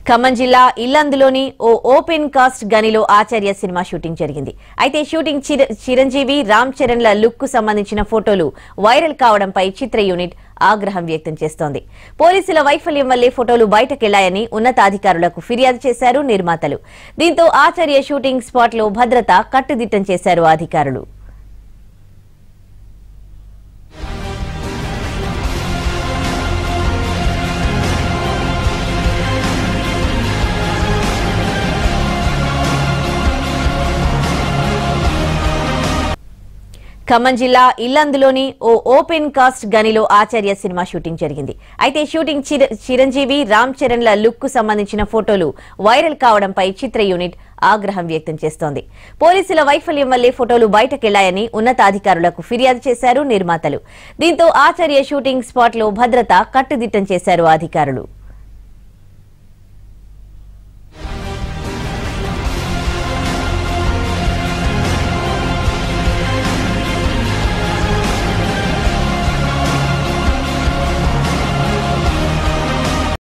ఖమ్మం జిల్లా ఇల్లందులోని ఓ ఓపెన్ కాస్ట్ గనిలో ఆచార్య సినిమా షూటింగ్ జరిగింది అయితే షూటింగ్ చిర- చిరంజీవి రామ్ చరణ్ల లుక్ కు సంబంధించిన ఫోటోలు వైరల్ కావడంపై చిత్ర యూనిట్ ఆగ్రహం వ్యక్తం చేస్తోంది పోలీసుల వైఫల్యం వల్లే ఫోటోలు బయటకెళ్లాయని ఉన్నతాధికారులకు ఫిర్యాదు చేశారు నిర్మాతలు దీంతో ఆచార్య షూటింగ్ స్పాట్ లో భద్రత కట్టుదిట్టం చేశారు అధికారులు ఖమ్మం జిల్లా ఇల్లందులోని ఓ ఓపెన్ కాస్ట్ గనిలో ఆచార్య సినిమా షూటింగ్ జరిగింది అయితే షూటింగ్ చిర- చిరంజీవి రామ్ చరణ్ల లుక్ కు సంబంధించిన ఫోటోలు వైరల్ కావడంపై చిత్ర యూనిట్ ఆగ్రహం వ్యక్తం చేస్తోంది పోలీసుల వైఫల్యం వల్లే ఫోటోలు బయటకెళ్లాయని ఉన్నతాధికారులకు ఫిర్యాదు చేశారు నిర్మాతలు దీంతో ఆచార్య షూటింగ్ స్పాట్ లో భద్రత కట్టుదిట్టం చేశారు అధికారులు